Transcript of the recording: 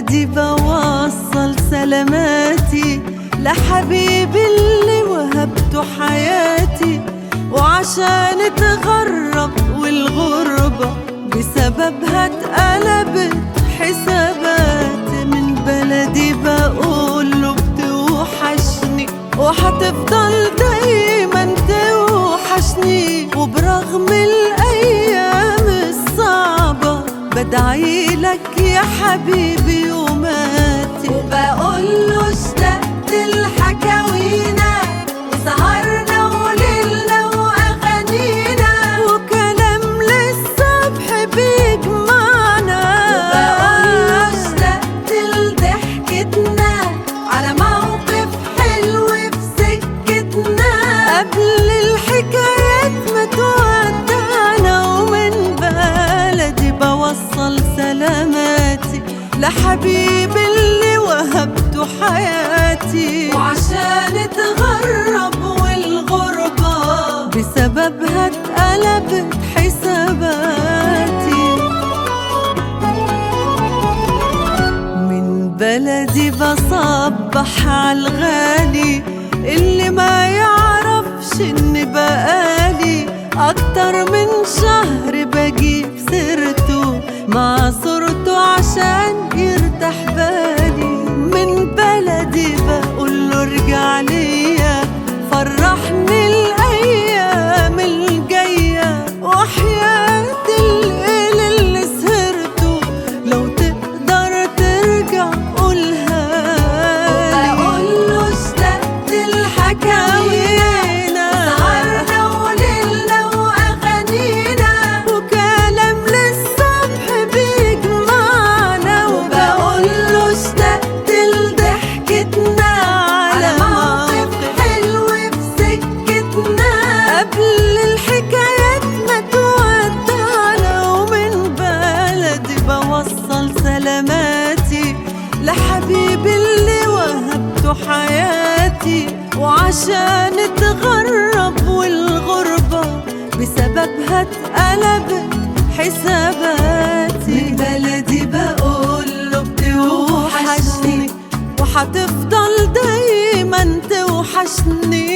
بلدي بوصل سلاماتي لحبيبي اللي وهبته حياتي وعشان اتغرب والغربة بسببها اتقلبت حساباتي من بلدي بقوله بتوحشني وحتفضل دايما توحشني وبرغم الايام الصعبة بدعي لك يا حبيبي يوماتي وبقوله اشتقت لحكاوينا وسهرنا وليلنا واغانينا وكلام للصبح بيجمعنا وبقوله اشتقت لضحكتنا على موقف حلو في سكتنا قبل الحكايات ما تودعنا ومن بلدي بوصل سلاماتي لحبيبي اللي وهبته حياتي وعشان اتغرب والغربة بسببها اتقلبت حساباتي من بلدي بصبح عالغالي اللي ما يعرفش اني بقالي اكتر من شهر بجيب سيرته مع صورته عشان يرتاح بالي من بلدي بقوله ارجع ليا فرحني الايام الجايه وحياه الليل اللي سهرته لو تقدر ترجع قولها لي بقوله اشتقت لحكاوينا سهرنا وليلنا واغانينا وكلام للصبح بيجمعنا وبقوله اشتقت لضحكتنا على موقف حلو في سكتنا قبل الحكايات ما تودعنا ومن بلدي بوصل سلاماتي لحبيبي اللي وهبته حياتي وعشان اتغرب والغربة بسببها اتقلبت حساباتي من بلدي بقوله بتوحشني وحتفضل دايما توحشني